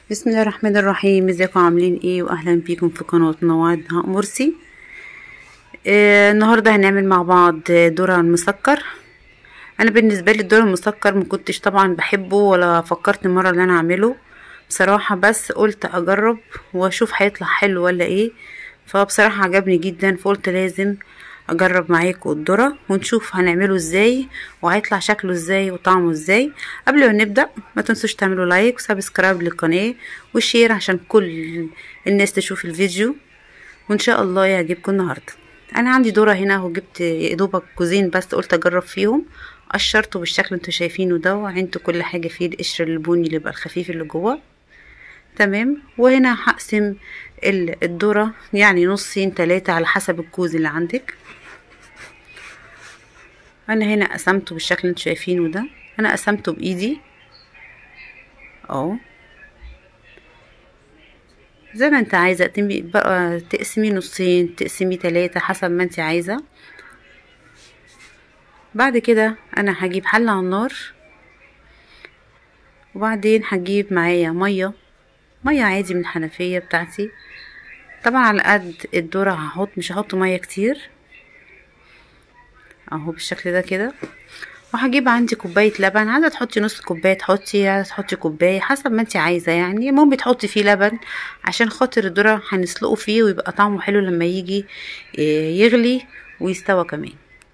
بسم الله الرحمن الرحيم ازيكم عاملين ايه واهلا بيكم في قناتنا وعدها مرسي آه النهارده هنعمل مع بعض ذره المسكر انا بالنسبه لي الذره المسكر ما كنتش طبعا بحبه ولا فكرت مره ان انا اعمله بصراحه بس قلت اجرب واشوف هيطلع حلو ولا ايه فبصراحه عجبني جدا فقلت لازم اجرب معاكم الذره ونشوف هنعمله ازاي وهيطلع شكله ازاي وطعمه ازاي قبل ما نبدا ما تنسوش تعملوا لايك وسبسكرايب للقناه وشير عشان كل الناس تشوف الفيديو وان شاء الله يعجبكم النهارده انا عندي ذره هنا اهو جبت يا دوبك كوزين بس قلت اجرب فيهم قشرته بالشكل اللي انتوا شايفينه ده وعينته كل حاجه فيه القشر البني اللي يبقى الخفيف اللي جوه تمام وهنا هقسم الذره يعني نصين تلاتة على حسب الكوز اللي عندك انا هنا قسمته بالشكل اللي انتوا شايفينه ده انا قسمته بايدي اهو زي ما انت عايزه بقى تقسميه نصين تقسميه تلاتة حسب ما انت عايزه بعد كده انا هجيب حله على النار وبعدين هجيب معايا ميه ميه عادي من الحنفيه بتاعتي طبعا على قد الذره هحط مش هحط ميه كتير اهو بالشكل ده كده وهجيب عندي كوبايه لبن عايزه تحطي نص كوبايه تحطي عايزه تحطي كوبايه حسب ما انت عايزه يعني المهم بتحطي فيه لبن عشان خاطر الذره هنسلقه فيه ويبقى طعمه حلو لما يجي يغلي ويستوى كمان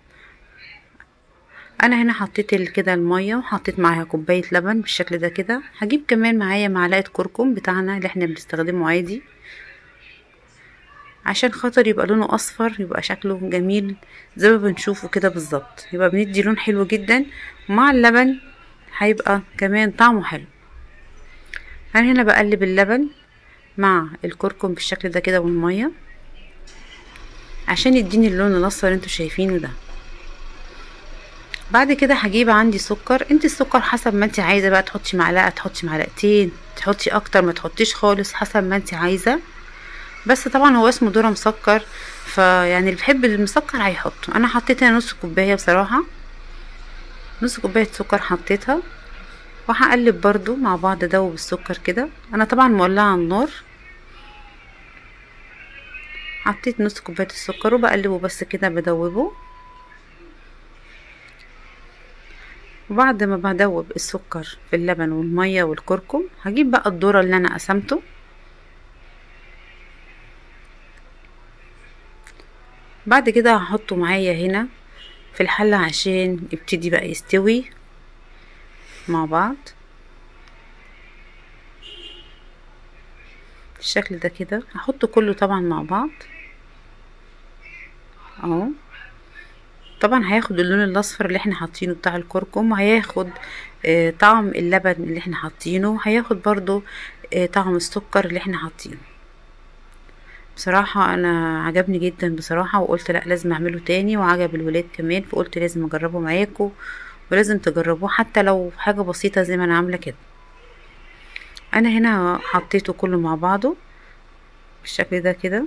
انا هنا حطيت كده الميه وحطيت معاها كوبايه لبن بالشكل ده كده هجيب كمان معايا معلقه كركم بتاعنا اللي احنا بنستخدمه عادي عشان خاطر يبقى لونه اصفر يبقى شكله جميل زي ما بنشوفه كده بالظبط يبقى بندي لون حلو جدا ومع اللبن هيبقى كمان طعمه حلو انا هنا بقلب اللبن مع الكركم بالشكل ده كده والميه عشان يديني اللون الاصفر اللي انتوا شايفينه ده بعد كده هجيب عندي سكر انت السكر حسب ما انت عايزه بقى تحطي معلقه تحطي معلقتين تحطي اكتر ما تحطيش خالص حسب ما انت عايزه بس طبعا هو اسمه ذره مسكر فيعني اللي بيحب المسكر هيحطه انا حطيت هنا نص كوبايه بصراحه نص كوبايه سكر حطيتها وهقلب برضو مع بعض ادوب السكر كده انا طبعا مولعه على النار حطيت نص كوبايه السكر وبقلبه بس كده بدوبه وبعد ما بدوب السكر في اللبن والميه والكركم هجيب بقى الذره اللي انا قسمته بعد كده هحطه معايا هنا في الحلة عشان يبتدي بقى يستوي مع بعض بالشكل ده كده هحطه كله طبعا مع بعض اهو طبعا هياخد اللون الاصفر اللي احنا حاطينه بتاع الكركم وهياخد آه طعم اللبن اللي احنا حاطينه هياخد برضو آه طعم السكر اللي احنا حاطينه بصراحة أنا عجبني جدا بصراحة وقلت لأ لازم أعمله تاني وعجب الولاد كمان فقلت لازم أجربه معاكم ولازم تجربوه حتى لو حاجة بسيطة زي ما أنا عاملة كده أنا هنا حطيته كله مع بعضه بالشكل ده كده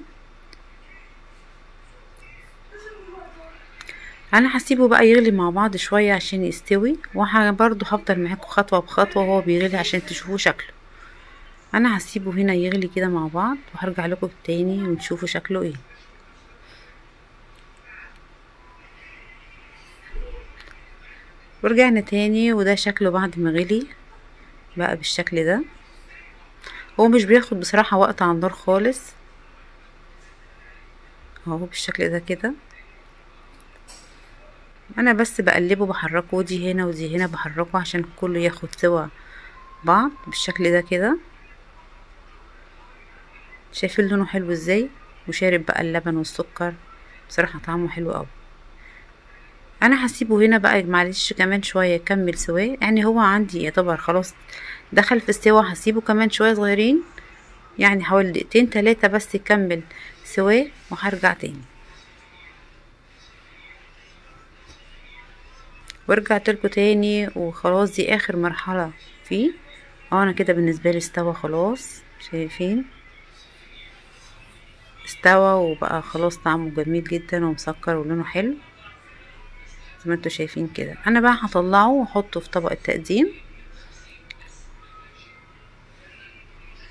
أنا هسيبه بقى يغلي مع بعض شوية عشان يستوي وبرضه هفضل معاكم خطوة بخطوة وهو بيغلي عشان تشوفوا شكله انا هسيبه هنا يغلي كده مع بعض وهرجع لكم تاني ونشوفوا شكله ايه ورجعنا تاني وده شكله بعد ما غلي بقى بالشكل ده هو مش بياخد بصراحة وقت على النار خالص اهو بالشكل ده كده انا بس بقلبه بحركه ودي هنا ودي هنا بحركه عشان كله ياخد سوا بعض بالشكل ده كده شايفين لونه حلو ازاي وشارب بقى اللبن والسكر بصراحه طعمه حلو قوي انا هسيبه هنا بقى معلش كمان شويه يكمل سواه يعني هو عندي يعتبر خلاص دخل في السوا هسيبه كمان شويه صغيرين يعني حوالي دقيقتين تلاتة بس يكمل سواه وهرجع تاني ورجعت لكم تاني وخلاص دي اخر مرحله فيه اه انا كده بالنسبه لي استوى خلاص شايفين استوى وبقى خلاص طعمه جميل جدا ومسكر ولونه حلو زي ما انتوا شايفين كده انا بقى هطلعه واحطه في طبق التقديم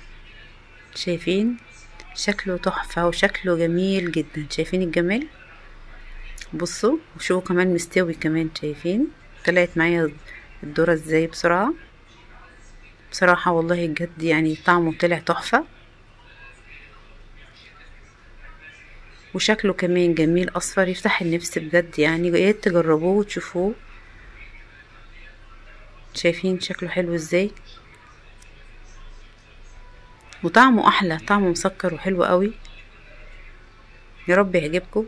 شايفين شكله تحفة وشكله جميل جدا شايفين الجمال بصوا وشوفوا كمان مستوي كمان شايفين طلعت معايا الذرة ازاي بسرعة بصراحة والله بجد يعني طعمه طلع تحفة وشكله كمان جميل اصفر يفتح النفس بجد يعني يا ريت تجربوه وتشوفوه شايفين شكله حلو ازاي وطعمه احلى طعمه مسكر وحلو قوي يا رب يعجبكم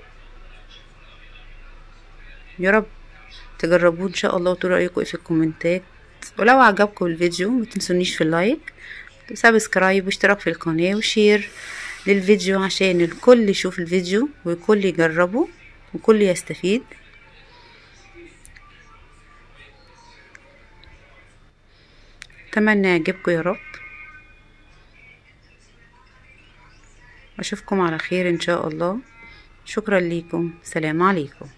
يا رب تجربوه ان شاء الله وتقولوا رايكم ايه في الكومنتات ولو عجبكم الفيديو ما تنسونيش في اللايك وسبسكرايب واشتراك في القناه وشير للفيديو عشان الكل يشوف الفيديو والكل يجربه والكل يستفيد اتمنى يعجبكم يا رب اشوفكم على خير ان شاء الله شكرا ليكم سلام عليكم